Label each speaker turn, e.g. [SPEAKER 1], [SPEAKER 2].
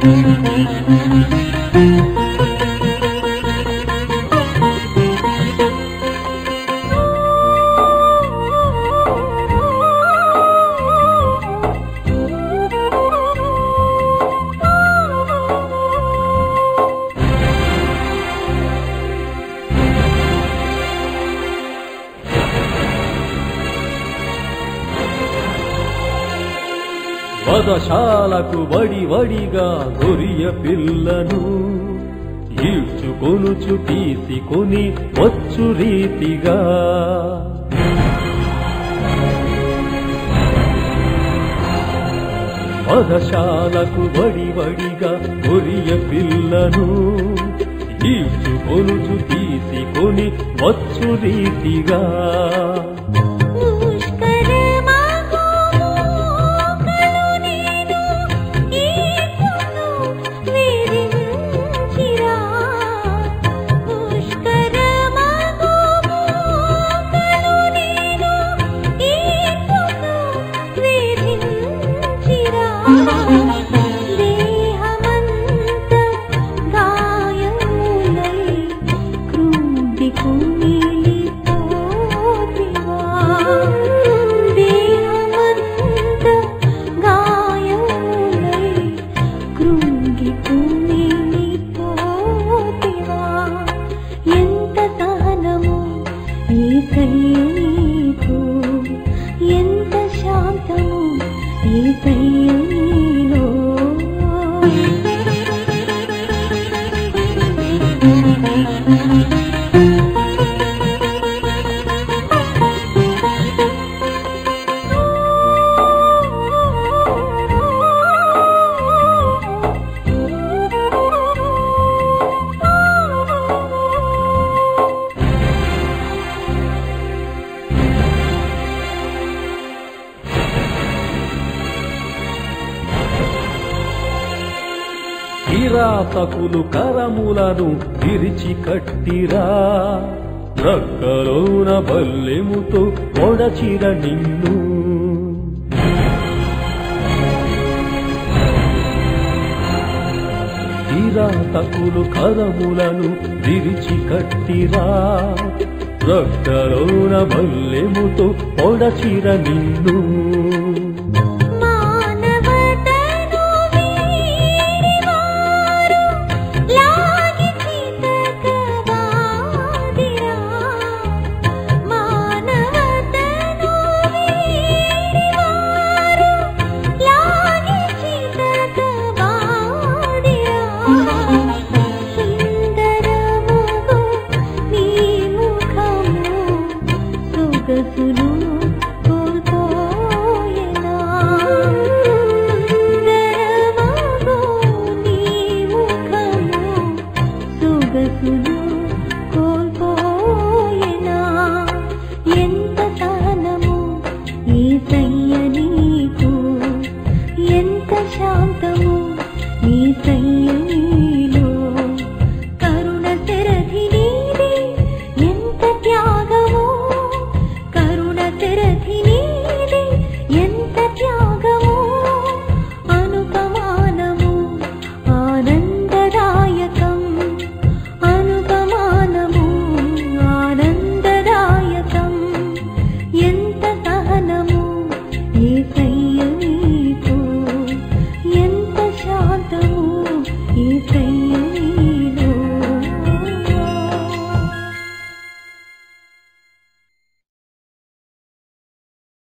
[SPEAKER 1] పదశాలకు వడి వడిగా గొరియ పిల్లను ఈడ్చుకొనుచు తీసుకొని వచ్చు రీతిగా పదశాలకు వడి వడిగా గొరియ పిల్లను ఈడ్చుకొనుచు తీసుకొని వచ్చు రీతిగా
[SPEAKER 2] పుష్కరమాగు మోకలు నేను ఈపును విరించిరా పుష్కరమాగు మోకలు నేను ఈపును విరించిరా దేహమంత గాయములై కృంగి కుమిలిపోతివా దేహమంత గాయములై కృంగి కుమిలిపోతివా ఎంత సహనము ఏసయ్య నీకు ఎంత శాంతము ఏసయ్య నీలో
[SPEAKER 1] కిరాతకులు కరములను విరిచి కట్టిరా రక్కలోన బల్లెముతో పొడచిర నిన్ను కిరాతకులు కరములను విరిచి కట్టిరా రక్కలోన బల్లెముతో పొడచిర నిన్ను